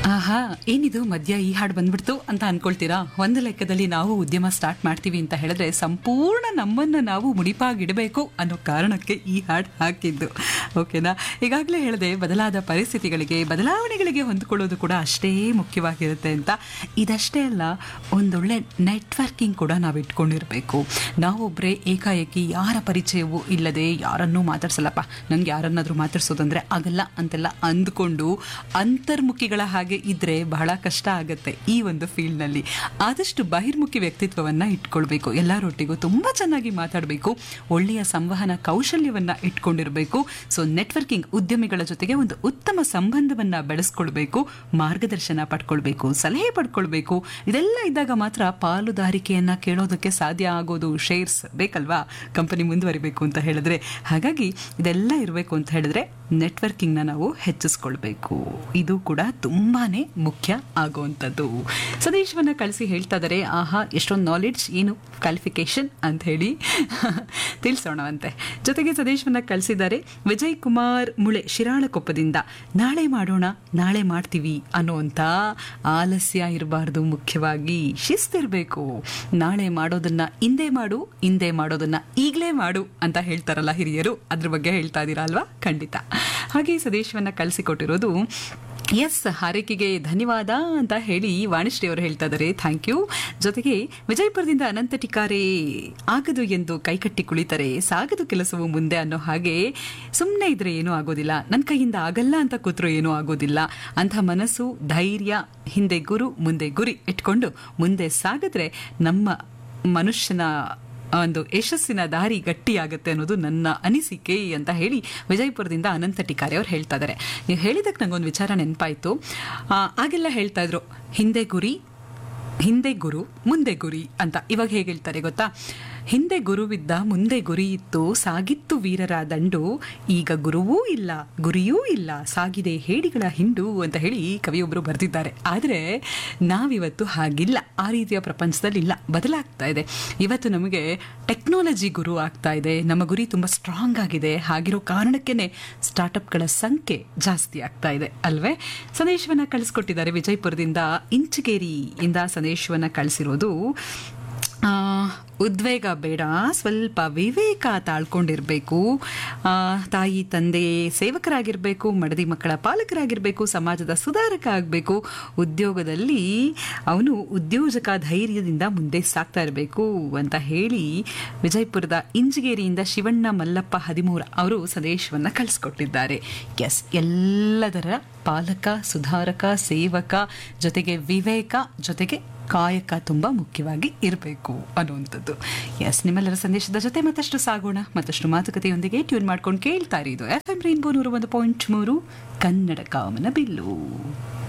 ಆಹಾ ಏನಿದು ಮಧ್ಯ ಈ ಹಾಡು ಬಂದ್ಬಿಡ್ತು ಅಂತ ಅನ್ಕೊಳ್ತೀರಾ ಒಂದು ಲೆಕ್ಕದಲ್ಲಿ ನಾವು ಉದ್ಯಮ ಸ್ಟಾರ್ಟ್ ಮಾಡ್ತೀವಿ ಅಂತ ಹೇಳಿದ್ರೆ ಸಂಪೂರ್ಣ ನಮ್ಮನ್ನ ನಾವು ಮುಡಿಪಾಗಿಡಬೇಕು ಅನ್ನೋ ಕಾರಣಕ್ಕೆ ಈ ಹಾಡು ಹಾಕಿದ್ದು ಓಕೆನಾ ಈಗಾಗಲೇ ಹೇಳಿದೆ ಬದಲಾದ ಪರಿಸ್ಥಿತಿಗಳಿಗೆ ಬದಲಾವಣೆಗಳಿಗೆ ಹೊಂದ್ಕೊಳ್ಳೋದು ಕೂಡ ಅಷ್ಟೇ ಮುಖ್ಯವಾಗಿರುತ್ತೆ ಅಂತ ಇದಷ್ಟೇ ಅಲ್ಲ ಒಂದೊಳ್ಳೆ ನೆಟ್ವರ್ಕಿಂಗ್ ಕೂಡ ನಾವು ಇಟ್ಕೊಂಡಿರಬೇಕು ನಾವೊಬ್ಬರೇ ಏಕಾಏಕಿ ಯಾರ ಪರಿಚಯವೂ ಇಲ್ಲದೆ ಯಾರನ್ನೂ ಮಾತಾಡ್ಸಲ್ಲಪ್ಪ ನಂಗೆ ಯಾರನ್ನಾದ್ರೂ ಮಾತಾಡ್ಸೋದಂದ್ರೆ ಆಗಲ್ಲ ಅಂತೆಲ್ಲ ಅಂದ್ಕೊಂಡು ಅಂತರ್ಮುಖಿಗಳ ಹಾಗೆ ಇದ್ರೆ ಬಹಳ ಕಷ್ಟ ಆಗುತ್ತೆ ಈ ಒಂದು ಫೀಲ್ಡ್ನಲ್ಲಿ ಆದಷ್ಟು ಬಹಿರ್ಮುಖಿ ವ್ಯಕ್ತಿತ್ವವನ್ನ ಇಟ್ಕೊಳ್ಬೇಕು ಎಲ್ಲರೊಟ್ಟಿಗೂ ತುಂಬಾ ಚೆನ್ನಾಗಿ ಮಾತಾಡಬೇಕು ಒಳ್ಳೆಯ ಸಂವಹನ ಕೌಶಲ್ಯವನ್ನ ಇಟ್ಕೊಂಡಿರಬೇಕು ಸೊ ನೆಟ್ವರ್ಕಿಂಗ್ ಉದ್ಯಮಿಗಳ ಜೊತೆಗೆ ಒಂದು ಉತ್ತಮ ಸಂಬಂಧವನ್ನ ಬೆಳೆಸ್ಕೊಳ್ಬೇಕು ಮಾರ್ಗದರ್ಶನ ಪಡ್ಕೊಳ್ಬೇಕು ಸಲಹೆ ಪಡ್ಕೊಳ್ಬೇಕು ಇದೆಲ್ಲ ಇದ್ದಾಗ ಮಾತ್ರ ಪಾಲುದಾರಿಕೆಯನ್ನ ಕೇಳೋದಕ್ಕೆ ಸಾಧ್ಯ ಆಗೋದು ಶೇರ್ಸ್ ಬೇಕಲ್ವಾ ಕಂಪನಿ ಮುಂದುವರಿಬೇಕು ಅಂತ ಹೇಳಿದ್ರೆ ಹಾಗಾಗಿ ಇದೆಲ್ಲ ಇರಬೇಕು ಅಂತ ಹೇಳಿದ್ರೆ ನೆಟ್ವರ್ಕಿಂಗ್ನ ನಾವು ಹೆಚ್ಚಿಸ್ಕೊಳ್ಬೇಕು ಇದು ಕೂಡ ತುಂಬಾನೇ ಮುಖ್ಯ ಆಗುವಂಥದ್ದು ಸಂದೇಶವನ್ನ ಕಳಿಸಿ ಹೇಳ್ತಾ ಇದ್ದಾರೆ ಆಹಾ ಎಷ್ಟೊಂದು ನಾಲೆಡ್ಜ್ ಏನು ಕ್ವಾಲಿಫಿಕೇಶನ್ ಅಂತ ಹೇಳಿ ತಿಳಿಸೋಣವಂತೆ ಜೊತೆಗೆ ಸಂದೇಶವನ್ನ ಕಳಿಸಿದ್ದಾರೆ ವಿಜಯ್ ಕುಮಾರ್ ಮುಳೆ ಶಿರಾಳಕೊಪ್ಪದಿಂದ ನಾಳೆ ಮಾಡೋಣ ನಾಳೆ ಮಾಡ್ತೀವಿ ಅನ್ನುವಂಥ ಆಲಸ್ಯ ಇರಬಾರ್ದು ಮುಖ್ಯವಾಗಿ ಶಿಸ್ತಿರ್ಬೇಕು ನಾಳೆ ಮಾಡೋದನ್ನ ಹಿಂದೆ ಮಾಡು ಹಿಂದೆ ಮಾಡೋದನ್ನ ಈಗಲೇ ಮಾಡು ಅಂತ ಹೇಳ್ತಾರಲ್ಲ ಹಿರಿಯರು ಅದ್ರ ಬಗ್ಗೆ ಹೇಳ್ತಾ ಇದ್ದೀರಾ ಅಲ್ವಾ ಖಂಡಿತ ಹಾಗೆ ಸಂದೇಶವನ್ನ ಕಳಿಸಿಕೊಟ್ಟಿರೋದು ಎಸ್ ಹಾರೈಕೆಗೆ ಧನ್ಯವಾದ ಅಂತ ಹೇಳಿ ವಾಣಿಶ್ರೀ ಅವರು ಹೇಳ್ತಾ ಇದ್ದಾರೆ ಥ್ಯಾಂಕ್ ಯು ಜೊತೆಗೆ ವಿಜಯಪುರದಿಂದ ಅನಂತ ಟಿಕಾರೆ ಆಗದು ಎಂದು ಕೈಕಟ್ಟಿ ಕುಳಿತರೆ ಸಾಗದು ಕೆಲಸವು ಮುಂದೆ ಅನ್ನೋ ಹಾಗೆ ಸುಮ್ಮನೆ ಇದ್ರೆ ಏನೂ ಆಗೋದಿಲ್ಲ ನನ್ನ ಕೈಯಿಂದ ಆಗಲ್ಲ ಅಂತ ಕೂತ್ರು ಏನೂ ಆಗೋದಿಲ್ಲ ಅಂಥ ಮನಸ್ಸು ಧೈರ್ಯ ಹಿಂದೆ ಗುರು ಮುಂದೆ ಗುರಿ ಇಟ್ಕೊಂಡು ಮುಂದೆ ಸಾಗಿದ್ರೆ ನಮ್ಮ ಮನುಷ್ಯನ ಒಂದು ಯಶಸ್ಸಿನ ದಾರಿ ಗಟ್ಟಿಯಾಗುತ್ತೆ ಅನ್ನೋದು ನನ್ನ ಅನಿಸಿಕೆ ಅಂತ ಹೇಳಿ ವಿಜಯಪುರದಿಂದ ಅನಂತ ಟಿಕಾರೆ ಅವ್ರು ಹೇಳ್ತಾ ಇದ್ದಾರೆ ನೀವು ಹೇಳಿದಕ್ಕೆ ನಂಗೊಂದು ವಿಚಾರ ನೆನಪಾಯಿತು ಆಗೆಲ್ಲ ಹೇಳ್ತಾ ಇದ್ರು ಹಿಂದೆ ಗುರಿ ಹಿಂದೆ ಗುರು ಮುಂದೆ ಗುರಿ ಅಂತ ಇವಾಗ ಹೇಗೆ ಹೇಳ್ತಾರೆ ಗೊತ್ತಾ ಹಿಂದೆ ಗುರುವಿದ್ದ ಮುಂದೆ ಗುರಿ ಇತ್ತು ಸಾಗಿತ್ತು ವೀರರ ದಂಡು ಈಗ ಗುರುವೂ ಇಲ್ಲ ಗುರಿಯೂ ಇಲ್ಲ ಸಾಗಿದೆ ಹೇಡಿಗಳ ಹಿಂಡು ಅಂತ ಹೇಳಿ ಕವಿಯೊಬ್ಬರು ಬರೆದಿದ್ದಾರೆ ಆದರೆ ನಾವಿವತ್ತು ಹಾಗಿಲ್ಲ ಆ ರೀತಿಯ ಪ್ರಪಂಚದಲ್ಲಿ ಇಲ್ಲ ಬದಲಾಗ್ತಾ ಇದೆ ಇವತ್ತು ನಮಗೆ ಟೆಕ್ನಾಲಜಿ ಗುರು ಆಗ್ತಾ ಇದೆ ನಮ್ಮ ಗುರಿ ತುಂಬ ಸ್ಟ್ರಾಂಗ್ ಆಗಿದೆ ಹಾಗಿರೋ ಕಾರಣಕ್ಕೇನೆ ಸ್ಟಾರ್ಟಪ್ಗಳ ಸಂಖ್ಯೆ ಜಾಸ್ತಿ ಆಗ್ತಾ ಇದೆ ಅಲ್ವೇ ಸಂದೇಶವನ್ನ ಕಳಿಸ್ಕೊಟ್ಟಿದ್ದಾರೆ ವಿಜಯಪುರದಿಂದ ಇಂಚಗೇರಿ ಇಂದ ಸಂದೇಶವನ್ನ ಕಳಿಸಿರೋದು ಉದ್ವೇಗ ಬೇಡ ಸ್ವಲ್ಪ ವಿವೇಕ ತಾಳ್ಕೊಂಡಿರಬೇಕು ತಾಯಿ ತಂದೆ ಸೇವಕರಾಗಿರಬೇಕು ಮಡದಿ ಮಕ್ಕಳ ಪಾಲಕರಾಗಿರಬೇಕು ಸಮಾಜದ ಸುಧಾರಕ ಆಗಬೇಕು ಉದ್ಯೋಗದಲ್ಲಿ ಅವನು ಉದ್ಯೋಜಕ ಧೈರ್ಯದಿಂದ ಮುಂದೆ ಸಾಕ್ತಾ ಇರಬೇಕು ಅಂತ ಹೇಳಿ ವಿಜಯಪುರದ ಇಂಜಿಗೇರಿಯಿಂದ ಶಿವಣ್ಣ ಮಲ್ಲಪ್ಪ ಹದಿಮೂರ ಅವರು ಸಂದೇಶವನ್ನು ಕಳಿಸ್ಕೊಟ್ಟಿದ್ದಾರೆ ಎಸ್ ಎಲ್ಲದರ ಪಾಲಕ ಸುಧಾರಕ ಸೇವಕ ಜೊತೆಗೆ ವಿವೇಕ ಜೊತೆಗೆ ಕಾಯಕ ತುಂಬ ಮುಖ್ಯವಾಗಿ ಇರಬೇಕು ಅನ್ನುವಂಥದ್ದು ಎಸ್ ನಿಮ್ಮೆಲ್ಲರ ಸಂದೇಶದ ಜೊತೆ ಮತ್ತಷ್ಟು ಸಾಗೋಣ ಮತ್ತಷ್ಟು ಮಾತುಕತೆಯೊಂದಿಗೆ ಟ್ಯೂನ್ ಮಾಡ್ಕೊಂಡು ಕೇಳ್ತಾ ಇರೋದು ಎಫ್ ಎಂ ರೈನ್ಬೋ ನೂರ ಒಂದು ಪಾಯಿಂಟ್ ಮೂರು ಕನ್ನಡ ಕಾಮನ ಬಿಲ್ಲು